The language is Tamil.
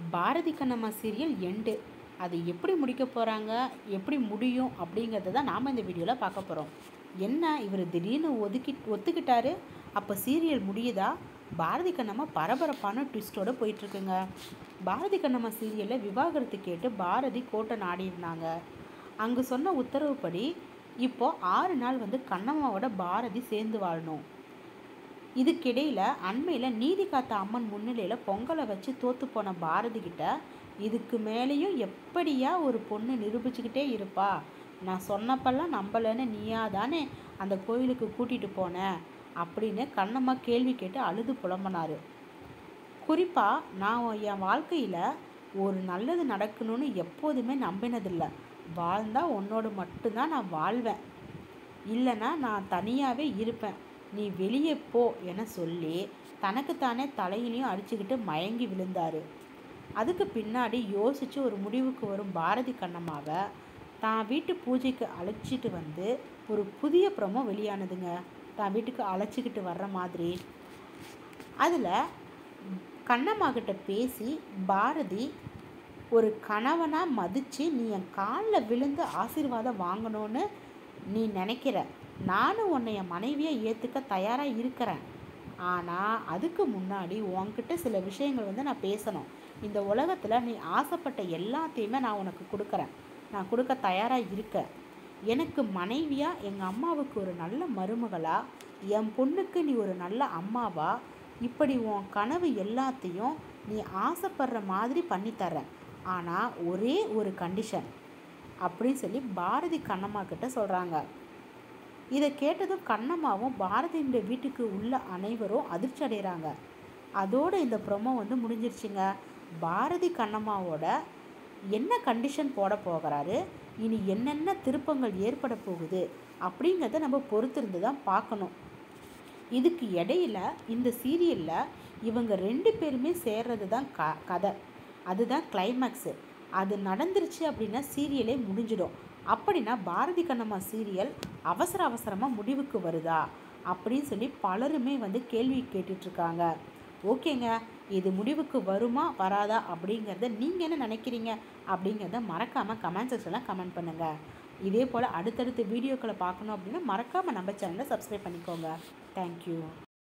பாரதி கண்ணம்மா சீரியல் எண்டு அது எப்படி முடிக்க போகிறாங்க எப்படி முடியும் அப்படிங்கிறத தான் நாம் இந்த வீடியோவில் பார்க்க போகிறோம் என்ன இவர் திடீர்னு ஒதுக்கி ஒத்துக்கிட்டாரு அப்போ சீரியல் முடியுதா பாரதி கண்ணம்மா பரபரப்பான ட்விஸ்டோடு போயிட்டுருக்குங்க பாரதி கண்ணம்மா சீரியலில் விவாகரத்து கேட்டு பாரதி கோட்டை நாடி இருந்தாங்க அங்கே சொன்ன உத்தரவுப்படி இப்போ ஆறு நாள் வந்து கண்ணம்மாவோட பாரதி சேர்ந்து வாழணும் இதுக்கிடையில் அண்மையில் நீதி காத்த அம்மன் முன்னிலையில் பொங்கலை வச்சு தோற்று போன பாரதி கிட்ட இதுக்கு மேலேயும் எப்படியா ஒரு பொண்ணு நிரூபிச்சுக்கிட்டே இருப்பா நான் சொன்னப்பெல்லாம் நம்பலைன்னு நீயா தானே அந்த கோயிலுக்கு கூட்டிகிட்டு போன அப்படின்னு கண்ணம்மா கேள்வி கேட்டு அழுது புலம்புனார் குறிப்பாக நான் என் வாழ்க்கையில் ஒரு நல்லது நடக்கணும்னு எப்போதுமே நம்பினதில்லை வாழ்ந்தால் உன்னோடு மட்டும்தான் நான் வாழ்வேன் இல்லைன்னா நான் தனியாகவே இருப்பேன் நீ வெளியே போ என சொல்லி தனக்குத்தானே தலையிலையும் அடிச்சுக்கிட்டு மயங்கி விழுந்தார் அதுக்கு பின்னாடி யோசித்து ஒரு முடிவுக்கு வரும் பாரதி கண்ணம்மாவை தான் வீட்டு பூஜைக்கு அழைச்சிட்டு வந்து ஒரு புதிய ப்ரமோ வெளியானதுங்க தான் வீட்டுக்கு அழைச்சிக்கிட்டு வர்ற மாதிரி அதில் கண்ணம்மா கிட்ட பேசி பாரதி ஒரு கணவனாக மதித்து நீ என் காலில் விழுந்து ஆசீர்வாதம் வாங்கணும்னு நீ நினைக்கிற நானும் உன்னை என் மனைவியை ஏற்றுக்க தயாராக இருக்கிறேன் ஆனால் அதுக்கு முன்னாடி உன்கிட்ட சில விஷயங்கள் வந்து நான் பேசணும் இந்த உலகத்தில் நீ ஆசைப்பட்ட எல்லாத்தையுமே நான் உனக்கு கொடுக்குறேன் நான் கொடுக்க தயாராக இருக்கேன் எனக்கு மனைவியாக எங்கள் அம்மாவுக்கு ஒரு நல்ல மருமகளாக என் பொண்ணுக்கு நீ ஒரு நல்ல அம்மாவா இப்படி உன் கனவு எல்லாத்தையும் நீ ஆசைப்படுற மாதிரி பண்ணித்தரேன் ஆனால் ஒரே ஒரு கண்டிஷன் அப்படின்னு சொல்லி பாரதி கண்ணம்மா கிட்ட சொல்கிறாங்க இதை கேட்டதும் கண்ணம்மாவும் பாரதியுடைய வீட்டுக்கு உள்ள அனைவரும் அதிர்ச்சி அடைகிறாங்க அதோடு இந்த ப்ரொமோ வந்து முடிஞ்சிருச்சுங்க பாரதி கண்ணம்மாவோட என்ன கண்டிஷன் போட போகிறாரு இனி என்னென்ன திருப்பங்கள் ஏற்பட போகுது அப்படிங்கிறத நம்ம பொறுத்திருந்து தான் பார்க்கணும் இதுக்கு இடையில இந்த சீரியலில் இவங்க ரெண்டு பேருமே சேர்றது தான் க கதை அதுதான் கிளைமேக்ஸு அது நடந்துருச்சு அப்படின்னா சீரியலே முடிஞ்சிடும் அப்படின்னா பாரதி கண்ணம்மா சீரியல் அவசர அவசரமாக முடிவுக்கு வருதா அப்படின்னு சொல்லி பலருமே வந்து கேள்வி கேட்டுட்ருக்காங்க ஓகேங்க இது முடிவுக்கு வருமா வராதா அப்படிங்கிறத நீங்கள் என்ன நினைக்கிறீங்க அப்படிங்கிறத மறக்காமல் கமெண்ட் செக்ஷனில் கமெண்ட் பண்ணுங்கள் இதே போல் அடுத்தடுத்த வீடியோக்களை பார்க்கணும் அப்படின்னா மறக்காமல் நம்ம சேனலை சப்ஸ்கிரைப் பண்ணிக்கோங்க தேங்க்யூ